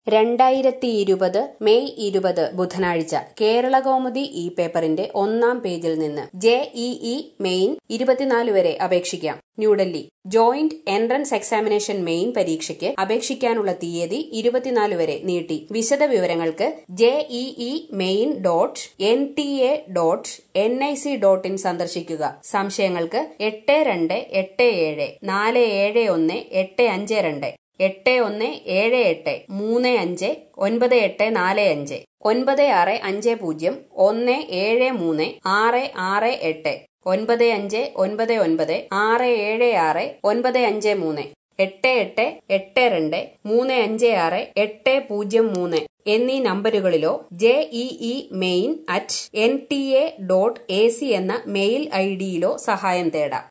രണ്ടായിരത്തി ഇരുപത് മെയ് ഇരുപത് ബുധനാഴ്ച കേരളകൗമുദി ഈ പേപ്പറിന്റെ ഒന്നാം പേജിൽ നിന്ന് ജെ ഇ ഇ മെയിൻ ഇരുപത്തിനാല് വരെ അപേക്ഷിക്കാം New Delhi joint entrance examination main പരീക്ഷയ്ക്ക് അപേക്ഷിക്കാനുള്ള തീയതി ഇരുപത്തിനാല് വരെ നീട്ടി വിശദ വിവരങ്ങൾക്ക് J E E main dot N T A dot N I C dot in സന്ദർശിക്കുക സംശയങ്ങൾക്ക് എട്ട് രണ്ട് എട്ട് ഏഴ് നാല് ഏഴ് ഒന്ന് എട്ട് അഞ്ച് രണ്ട് എട്ട് ഒന്ന് ഏഴ് എട്ട് മൂന്ന് അഞ്ച് ഒൻപത് എട്ട് നാല് അഞ്ച് ഒൻപത് ആറ് അഞ്ച് പൂജ്യം ഒന്ന് ഏഴ് മൂന്ന് ആറ് ആറ് എട്ട് ഒൻപത് അഞ്ച് ഒൻപത് ഒൻപത് ആറ് ഏഴ് ആറ് ഒൻപത് അഞ്ച് മൂന്ന് എട്ട് എട്ട് എട്ട് രണ്ട് മൂന്ന് അഞ്ച് ആറ് എട്ട് പൂജ്യം മൂന്ന് എന്നീ നമ്പറുകളിലോ J E E main at N T A dot A C എന്ന മെയിൽ ഐ ഡിയിലോ സഹായം തേടാം